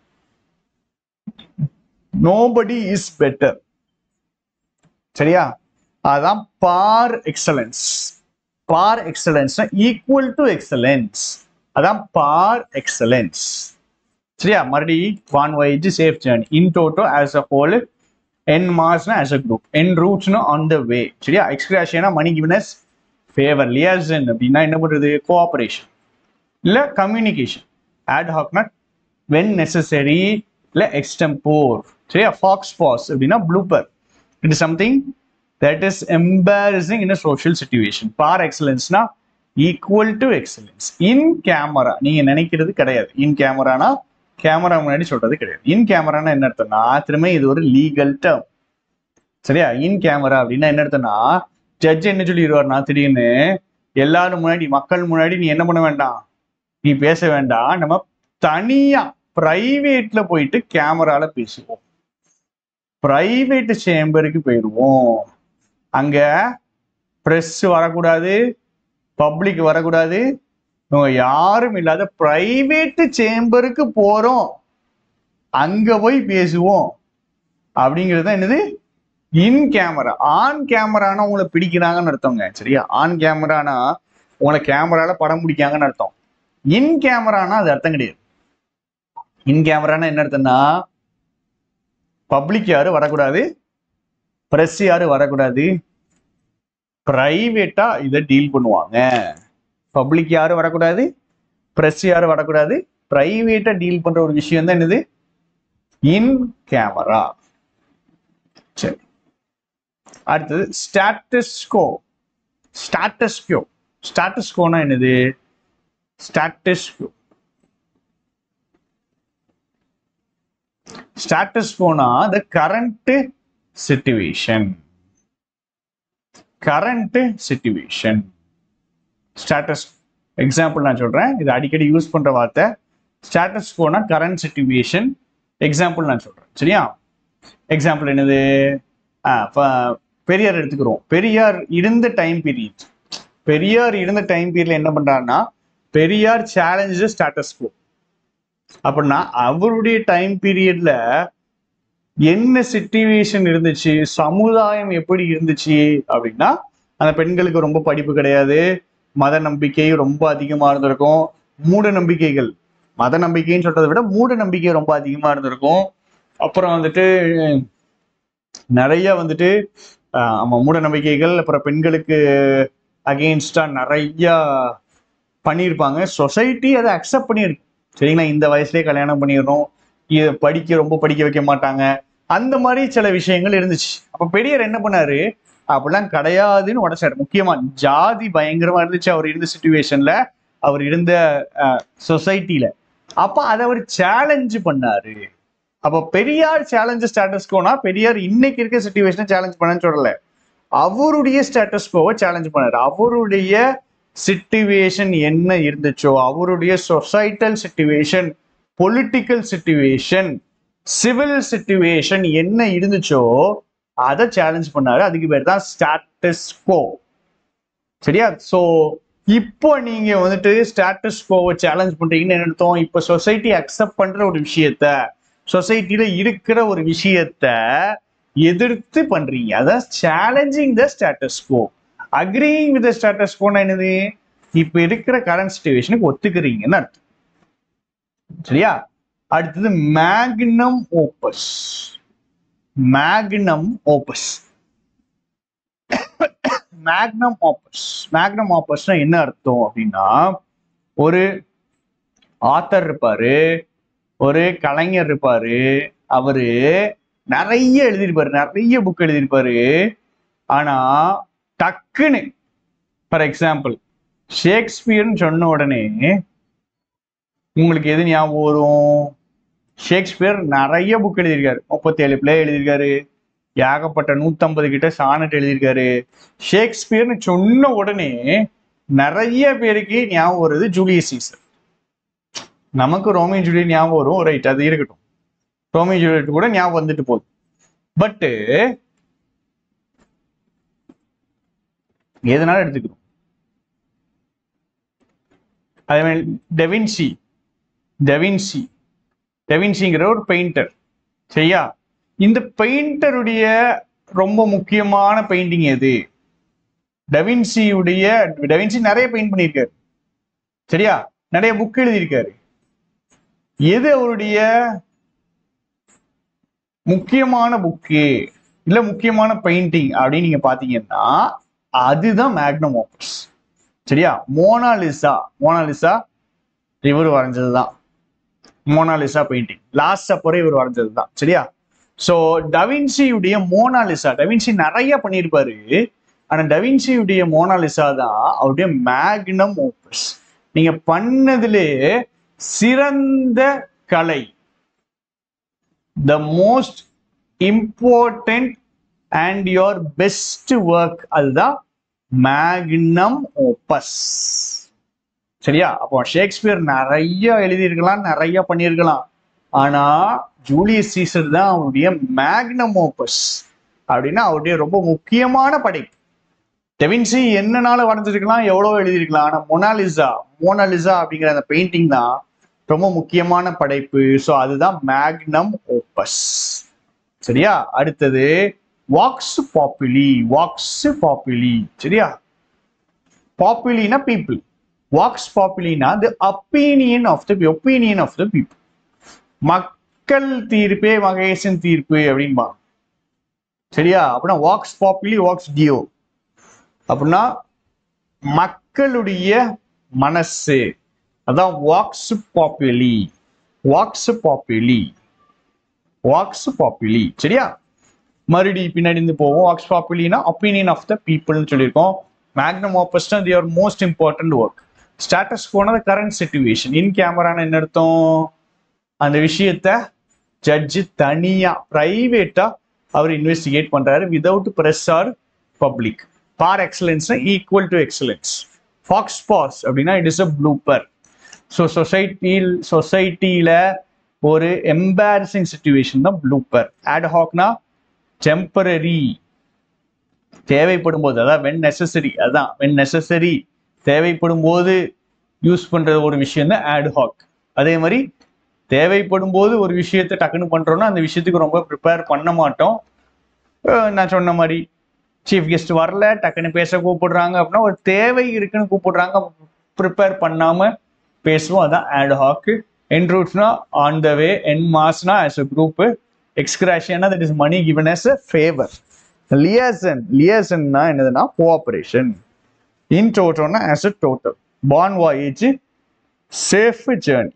நோபடி இஸ் பெட்டர் சரியா அதான் பார் எக்ஸலன்ஸ் பார் எக்ஸலன்ஸ்னா ஈக்குவல் டு எக்ஸலன்ஸ் அதான் பார் எக்ஸலன்ஸ் சரியா மறுபடி bon voyage safe journey in toto as a whole en மாஸ்னா ஆஸ் அ குரூப் என் ரூட்ஸ்னா ஆன் த வே சரியா எக்ஸ்கிராஷியனா மணி கிவ்னஸ் ஃபேவர் லியாசன் அப்படின்னா என்ன பண்றது கோஆபரேஷன் இல்ல கம்யூனிகேஷன் ஆட் ஹாக்னா வென் நெசசரி இல்ல எக்ஸ்டம்போர் சரியா ஃபாக்ஸ் பாஸ் அப்படின்னா blooper it is something that is embarrassing in a social situation par எக்ஸலன்ஸ்னா equal to excellence in camera நீங்க நினைக்கிறது கிடையாது இன் கேமரானா கேமரா முன்னாடி சொல்றது கிடையாது இன் கேமரானா என்ன அர்த்தம்னா திரும்ப இது ஒரு லீகல் டேர்ம் சரியா இன் கேமரா அப்படின்னா என்ன அர்த்தம்னா ஜட்ஜ் என்ன சொல்லிடுவார்னா திடீர்னு எல்லாரும் முன்னாடி மக்கள் முன்னாடி நீ என்ன பண்ண வேண்டாம் நீ பேச வேண்டாம் நம்ம தனியா பிரைவேட்ல போயிட்டு கேமரால பேசுவோம் பிரைவேட் சேம்பருக்கு போயிடுவோம் அங்க பிரஸ் வரக்கூடாது பப்ளிக் வரக்கூடாது இவங்க யாரும் இல்லாத பிரைவேட் சேம்பருக்கு போறோம் அங்க போய் பேசுவோம் அப்படிங்கிறது தான் என்னது இன் கேமரா ஆன் கேமரானா உங்களை பிடிக்கிறாங்கன்னு அர்த்தங்க சரியா ஆன் கேமரானா உங்களை கேமரால படம் பிடிக்காங்கன்னு அர்த்தம் இன் கேமரானா அது அர்த்தம் கிடையாது இன் கேமரானா என்ன அர்த்தம்னா பப்ளிக் யாரும் வரக்கூடாது பிரஸ் யாரும் வரக்கூடாது பிரைவேட்டா இதை டீல் பண்ணுவாங்க பப்ளிக் யாரும் வரக்கூடாது பிரஸ் யாரும் வரக்கூடாது பிரைவேட்டா டீல் பண்ற ஒரு விஷயம் தான் என்னது இன் கேமரா சரி அடுத்தது ஸ்டாட்டஸ்கோ ஸ்டாட்டஸ்கியோ ஸ்டாட்டஸ்கோனா என்னது ஸ்டாட்டஸ்கியோ ஸ்டாட்டஸ்கோனா the current situation current situation status example நான் சொல்றேன் இது அடிக்கடி யூஸ் பண்ற வார்த்தை ஸ்டாட்டஸ் கோனா கரண்ட் சிச்சுவேஷன் எக்ஸாம்பிள் நான் சொல்றேன் சரியா எக்ஸாம்பிள் என்னது ஆ, ப- பெரியார் எடுத்துக்கிறோம் பெரியார் இருந்த டைம் பீரியட் பெரியார் இருந்த டைம் பீரியட்ல என்ன பண்றாருன்னா பெரியார் சேலஞ்சு ஸ்டாட்டஸ் கோ அப்படின்னா அவருடைய டைம் பீரியட்ல என்ன சிச்சுவேஷன் இருந்துச்சு சமுதாயம் எப்படி இருந்துச்சு அப்படின்னா அந்த பெண்களுக்கு ரொம்ப படிப்பு கிடையாது மத நம்பிக்கை ரொம்ப அதிகமா இருந்திருக்கும் மூட நம்பிக்கைகள் மத நம்பிக்கைன்னு சொல்றதை விட மூட நம்பிக்கை ரொம்ப அதிகமா இருந்திருக்கும் அப்புறம் வந்துட்டு நிறைய வந்துட்டு ஆஹ், ஆமா மூட நம்பிக்கைகள் அப்புறம் பெண்களுக்கு அகெயின்ஸ்டா நிறைய பண்ணியிருப்பாங்க சொசைட்டி அதை அக்செப்ட் பண்ணியிருக்கு சரிங்களா இந்த வயசுலயே கல்யாணம் பண்ணிடணும் இது படிக்க ரொம்ப படிக்க வைக்க மாட்டாங்க அந்த மாதிரி சில விஷயங்கள் இருந்துச்சு அப்ப பெரியார் என்ன பண்ணாரு அப்படிலாம் கிடையாதுன்னு உடச்சாரு முக்கியமா ஜாதி பயங்கரமா இருந்துச்சு அவர் இருந்த சுச்சுவேஷன்ல அவர் இருந்த சொசைட்டில அப்ப அதை அவர் சேலஞ்ச் பண்ணாரு அப்ப பெரியார் சேலஞ்ச் ஸ்டேட்டஸ் கோனா பெரியார் இன்னைக்கு இருக்க சுச்சுவேஷனை சேலஞ்ச் பண்ணன்னு சொல்லல அவருடைய ஸ்டேட்டஸ் கோவை சேலஞ்ச் பண்ணாரு அவருடைய சிச்சுவேஷன் என்ன இருந்துச்சோ அவருடைய societal situation political situation civil situation என்ன இருந்துச்சோ அதை சேலஞ்ச் பண்ணாரு அதுக்கு பேர் தான் ஸ்டாட்டஸ் கோ சரியா சோ இப்போ நீங்க வந்துட்டு ஸ்டாட்டஸ் கோவை சேலஞ்ச் பண்றீங்கன்னு என்ன அர்த்தம் இப்போ சொசைட்டி அக்செப்ட் பண்ற ஒரு விஷயத்த சொசைட்டில இருக்கிற ஒரு விஷயத்த எதிர்த்து பண்றீங்க அதான் challenging the status quo agreeing with status கோனா என்னது இப்ப இருக்கிற கரண்ட் சுச்சுவேஷனுக்கு ஒத்துக்கிறீங்கன்னு அர்த்தம் சரியா அடுத்தது magnum opus magnum opus magnum opus magnum ஆப்பஸ்னா என்ன அர்த்தம் அப்படின்னா ஒரு ஆத்தர் இருப்பாரு ஒரு கலைஞர் இருப்பாரு அவரு நிறைய எழுதியிருப்பாரு நிறைய புக் எழுதியிருப்பாரு ஆனா டக்குன்னு ஃபார் எக்ஸாம்பிள் ஷேக்ஸ்பியர்னு சொன்ன உடனே உங்களுக்கு எது ஞாபகம் வரும் ஷேக்ஸ்பியர் நிறைய புக் எழுதியிருக்காரு முப்பத்தி ஏழு பிளே எழுதியிருக்காரு ஏகப்பட்ட நூத்தம்பது கிட்ட சானட் எழுதியிருக்காரு ஷேக்ஸ்பியர்னு சொன்ன உடனே நிறைய பேருக்கு ஞாபகம் வருது ஜூலியஸ் சீசர் நமக்கு ரோமியோ ஜூலியட் ஞாபகம் வரும் ரைட் அது இருக்கட்டும் ரோமியோ ஜூலியட் கூட ஞாபகம் வந்துட்டு போகுது பட்டு எதனால எடுத்துக்கிறோம் அதே மாதிரி டெவின்சி டெவின்சி டெவின்சிங்கிற ஒரு பெயிண்டர் சரியா இந்த பெயிண்டருடைய ரொம்ப முக்கியமான பெயிண்டிங் எது டெவின்சியுடைய டெவின்சி நிறைய பெயிண்ட் பண்ணியிருக்காரு சரியா நிறைய புக் எழுதியிருக்காரு எது அவருடைய முக்கியமான புக்கு இல்ல முக்கியமான பெயிண்டிங் அப்படின்னு நீங்க பாத்தீங்கன்னா அதுதான் மேக்னம் ஆப்பஸ் சரியா மோனாலிசா மோனாலிசா இவர் வரைஞ்சது தான் மோனாலிசா பெயிண்டிங் லாஸ்ட் அப்புறம் இவர் வரைஞ்சது தான் சரியா ஸோ டவின்சியுடைய மோனாலிசா டவின்சி நிறைய பண்ணியிருப்பாரு ஆனா டவின்சியுடைய மோனாலிசா தான் அவருடைய மேக்னம் ஓப்பஸ் நீங்க பண்ணதுலே சிறந்த கலை the most important and your best work அதுதான் மேக்னம் ஓப்பஸ் சரியா அப்போ ஷேக்ஸ்பியர் நிறைய எழுதியிருக்கலாம் நிறைய பண்ணியிருக்கலாம் ஆனா ஜூலியஸ் சீசர் தான் அவருடைய மேக்னம் ஓப்பஸ் அப்படின்னா அவருடைய ரொம்ப முக்கியமான படைப்பு டெவின்சி என்னனால வரைஞ்சிருக்கலாம் எவ்வளோ எழுதியிருக்கலாம் ஆனா மொனாலிசா மோனாலிசா அப்படிங்கிற அந்த பெயிண்டிங் தான் ரொம்ப முக்கியமான படைப்பு ஸோ அதுதான் மேக்னம் ஓப்பஸ் சரியா அடுத்தது வாக்ஸ் பாப்புலி வாக்ஸ் பாப்புலி சரியா பாப்புலினா பீப்புள் வாக்ஸ் பாப்புலினா the opinion of the opinion of the people மக்கள் தீர்ப்பே மகேசன் தீர்ப்பு அப்படின்பா சரியா அப்படின்னா வாக்ஸ் பாப்புலி வாக்ஸ் டியோ அப்படின்னா மக்களுடைய மனசு அதான் vox populi vox populi vox populi சரியா மறுபடி பின்னாடி இருந்து போவோம் வாக்ஸ் பாப்புலினா ஒப்பீனியன் ஆஃப் த பீப்புள்னு சொல்லியிருக்கோம் magnum opus the or most important work status போனது கரண்ட் சுச்சுவேஷன் இன் கேமரான்னு என்ன அர்த்தம் அந்த விஷயத்த ஜட்ஜு தனியா பிரைவேட்டா அவர் இன்வெஸ்டிகேட் பண்றாரு without press or public par excellence equal to excellence faux pas அப்படின்னா it is a blooper so சொசைட்டியில் சொசைட்டியில ஒரு எம்பாரசிங் சுச்சுவேஷன் தான் ப்ளூப்பர் ஆட்ஹாக்னா டெம்பரரி தேவைப்படும் போது அதான் வென் நெசசரி அதான் வென் நெசசரி தேவைப்படும் போது யூஸ் பண்ற ஒரு விஷயம் தான் ஆட்ஹாக் அதே மாதிரி தேவைப்படும் போது ஒரு விஷயத்தை டக்குன்னு பண்றோம்னா அந்த விஷயத்துக்கு ரொம்ப ப்ரிப்பேர் பண்ண மாட்டோம் அஹ் நான் சொன்ன மாதிரி சீஃப் கெஸ்ட் வரல டக்குன்னு பேச கூப்பிடுறாங்க அப்படின்னா ஒரு தேவை இருக்குன்னு கூப்பிடுறாங்க ப்ரிப்பேர் பண்ணாம பேசுவோம் அதான் ஆட்ஹாக் என் ரூட்ஸ்னா ஆன் த வே என் மாஸ்னா ஆஸ் அ குரூப் எக்ஸ்கிராஷியனா that is money given as a favour liaison லியாசன்னா என்னதுன்னா கோஆபரேஷன் இன் டோட்டோனா as a total bon voyage safe journey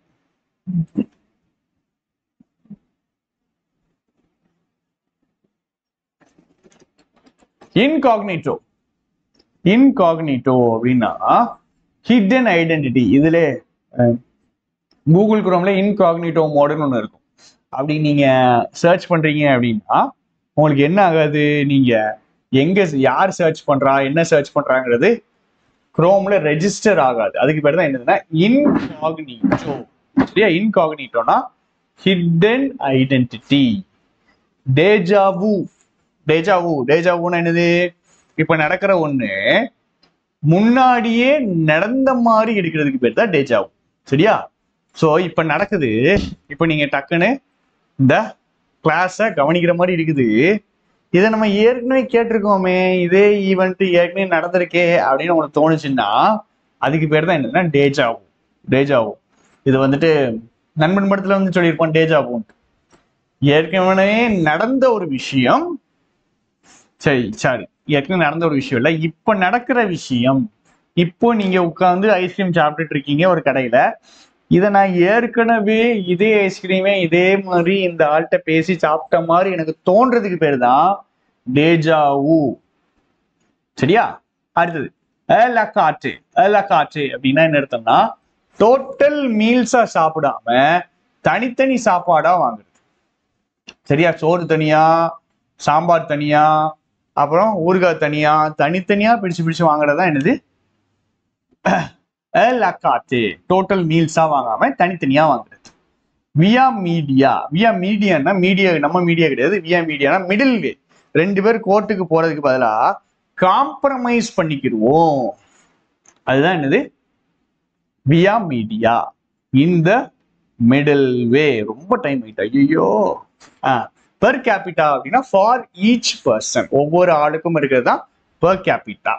incognito incognito அப்படின்னா ஹிடன் ஐடென்டிட்டி இதுல கூகுள் குரோம்ல incognito மோடுன்னு ஒன்று இருக்கும் அப்படி நீங்க சர்ச் பண்றீங்க அப்படின்னா உங்களுக்கு என்ன ஆகாது நீங்க எங்க யார் சர்ச் பண்றா என்ன சர்ச் பண்றாங்கிறது குரோம்ல ரெஜிஸ்டர் ஆகாது அதுக்கு பேர் தான் என்னதுன்னா இன்காக்னிட்டோ சரியா இன்காக்னிட்டோனா ஹிடன் ஐடென்டிட்டி டேஜாவு டேஜாவு டேஜாவுன்னா என்னது இப்ப நடக்கிற ஒண்ணு முன்னாடியே நடந்த மாதிரி எடுக்கிறதுக்கு பேர் தான் டேஜாவு சரியா சோ இப்ப நடக்குது இப்ப நீங்க டக்குன்னு இந்த கிளாஸ கவனிக்கிற மாதிரி இருக்குது இதை நம்ம ஏற்கனவே கேட்டிருக்கோமே இதே ஈவெண்ட் ஏற்கனவே நடந்திருக்கே அப்படின்னு உங்களுக்கு தோணுச்சுன்னா அதுக்கு பேர் தான் என்னதுன்னா டேஜாவு டேஜாவு இது வந்துட்டு நண்பன் படத்துல வந்து சொல்லியிருப்போம் டேஜாவுன்ட்டு ஏற்கனவே நடந்த ஒரு விஷயம் சரி சாரி ஏற்கனவே நடந்த ஒரு விஷயம் இல்ல இப்ப நடக்கிற விஷயம் இப்போ நீங்க உட்காந்து ஐஸ்கிரீம் சாப்பிட்டுட்டு இருக்கீங்க ஒரு கடையில இதை நான் ஏற்கனவே இதே ஐஸ்கிரீமே இதே மாதிரி இந்த ஆள்கிட்ட பேசி சாப்பிட்ட மாதிரி எனக்கு தோன்றதுக்கு பேர் தான் டேஜாவு சரியா அடுத்தது ஏலா காற்று ஏலா காற்று அப்படின்னா என்ன அர்த்தம்னா டோட்டல் மீல்ஸா சாப்பிடாம தனித்தனி சாப்பாடா வாங்குறது சரியா சோறு தனியா சாம்பார் தனியா அப்புறம் ஊறுகாய் தனியா தனித்தனியா பிடிச்சு பிடிச்சு வாங்குறதா என்னது லக்காத்து டோட்டல் மீல்ஸா வாங்காம தனித்தனியா வாங்குறது வியா மீடியா வியா மீடியான்னா மீடியா நம்ம மீடியா கிடையாது வியா மீடியானா மிடில் வே ரெண்டு பேர் கோர்ட்டுக்கு போறதுக்கு பதிலா காம்ப்ரமைஸ் பண்ணிக்கிடுவோம் அதுதான் என்னது வியா மீடியா இந்த மிடில் வே ரொம்ப டைம் ஆயிட்டு ஐயோ பெர் கேபிட்டா அப்படின்னா ஃபார் ஈச் பர்சன் ஒவ்வொரு ஆளுக்கும் இருக்கிறது தான் பெர் கேபிட்டா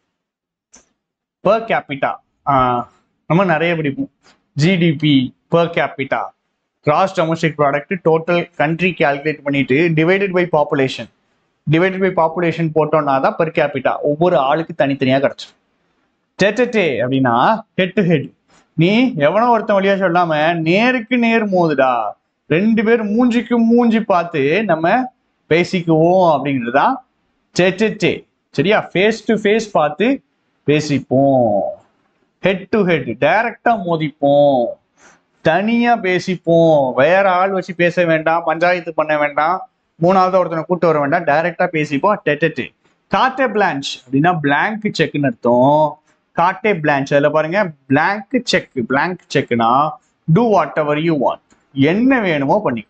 பெர் கேபிட்டா நம்ம நிறைய படிப்போம் GDP per capita gross domestic product total country calculate பண்ணிட்டு divided by population divided by population போட்டோம்னா தான் பெர் கேபிட்டா ஒவ்வொரு ஆளுக்கு தனித்தனியா கிடைச்சிடும் டெட்டே அப்படின்னா ஹெட் டு ஹெட் நீ எவனோ ஒருத்தன் வழியா சொல்லாம நேருக்கு நேர் மோதுடா ரெண்டு பேர் மூஞ்சிக்கு மூஞ்சி பார்த்து நம்ம பேசிக்குவோம் அப்படிங்கிறது தான் டெட்டே சரியா ஃபேஸ் டு ஃபேஸ் பார்த்து பேசிப்போம் ஹெட் டு ஹெட் டைரக்டா மோதிப்போம் தனியா பேசிப்போம் வேற ஆள் வச்சு பேச வேண்டாம் பஞ்சாயத்து பண்ண வேண்டாம் மூணாவது ஒருத்தனை கூட்டு வர வேண்டாம் டைரக்டா பேசிப்போம் டெட்டே காட்டே பிளான்ச் அப்படின்னா பிளாங்க் செக்னு அர்த்தம் காட்டே பிளான்ச் அதுல பாருங்க பிளாங்க் செக் பிளாங்க் செக்னா do whatever you want என்ன வேணுமோ பண்ணி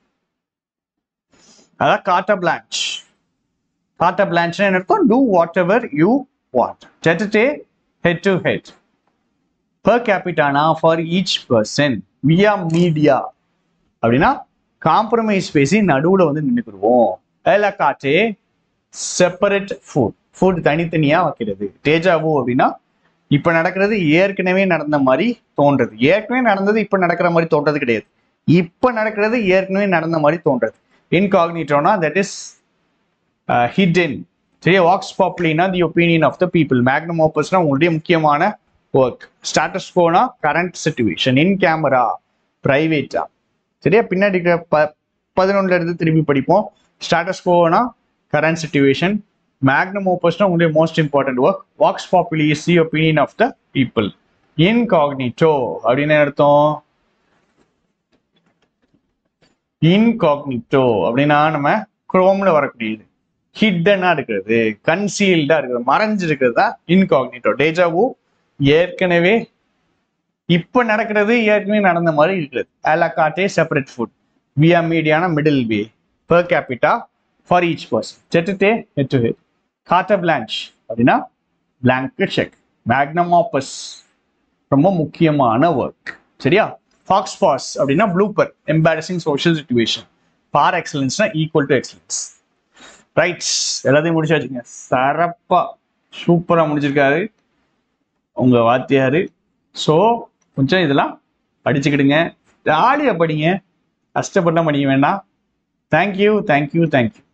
அதான் காட்டா பிளான்ச் காட்டா பிளான்ச்னா என்ன அர்த்தம் do whatever you want டெட்டே ஹெட் டு ஹெட் per capitaனா for each person via media அப்படின்னா காம்ப்ரமைஸ் பேசி நடுவுல வந்து நின்றுக்குருவோம் ஏலா காட்டே செப்பரேட் ஃபுட் ஃபுட் தனித்தனியா வைக்கிறது டேஜாவு அப்படின்னா இப்ப நடக்கிறது ஏற்கனவே நடந்த மாதிரி தோன்றது ஏற்கனவே நடந்தது இப்ப நடக்கிற மாதிரி தோன்றது கிடையாது இப்ப நடக்கிறது ஏற்கனவே நடந்த மாதிரி தோன்றது இன்காக்னிட்டோனா தட் இஸ் ஹிடன் சரியா வாக்ஸ் பாப்புலினா the opinion of the people magnum ஓப்பஸ்னா உங்களுடைய முக்கியமான ஒர்க் ஸ்டாட்டஸ் கோனா கரண்ட் சுச்சுவேஷன் இன் கேமரா பிரைவேட்டா சரியா பின்னாடி இருக்கிற ப பதினொன்னுல இருந்து திரும்பி படிப்போம் ஸ்டாட்டஸ் கோனா கரண்ட் சுச்சுவேஷன் மேக்னம் ஓப்பஸ்னா உங்களுடைய most important work vox populi is the opinion of the people incognito அப்படின்னு என்ன அர்த்தம் இன்காக்னிட்டோ அப்படின்னா நம்ம குரோம்ல வரக்கூடியது ஹிட்டனா இருக்கிறது கன்சீல்டா இருக்கிறது மறைஞ்சு இருக்கிறது தான் இன்காக்னிட்டோ டேஜாவு ஏற்கனவே இப்ப நடக்கிறது ஏற்கனவே நடந்த மாதிரி இருக்கிறது அலகாட்டே செப்பரேட் ஃபுட் வியா மீடியான middle way per capita for each person செட்டுட்டே head to head carte blanche அப்படின்னா பிளாங்க் செக் மேக்னம் ஆப்பஸ் ரொம்ப முக்கியமான ஒர்க் சரியா ஃபாக்ஸ் பாஸ் அப்படின்னா blooper embarrassing social situation par எக்ஸலன்ஸ்னா ஈக்குவல் டு எக்ஸலன்ஸ் ரைட்ஸ் எல்லாத்தையும் முடிச்சாச்சுங்க சிறப்பா சூப்பரா முடிச்சிருக்காரு உங்க வாத்தியாரு ஸோ கொஞ்சம் இதெல்லாம் படிச்சுக்கிடுங்க ஜாலியாக படிங்க கஷ்டப்பட்டா படிக்க வேண்டாம் தேங்க்யூ தேங்க்யூ தேங்க்யூ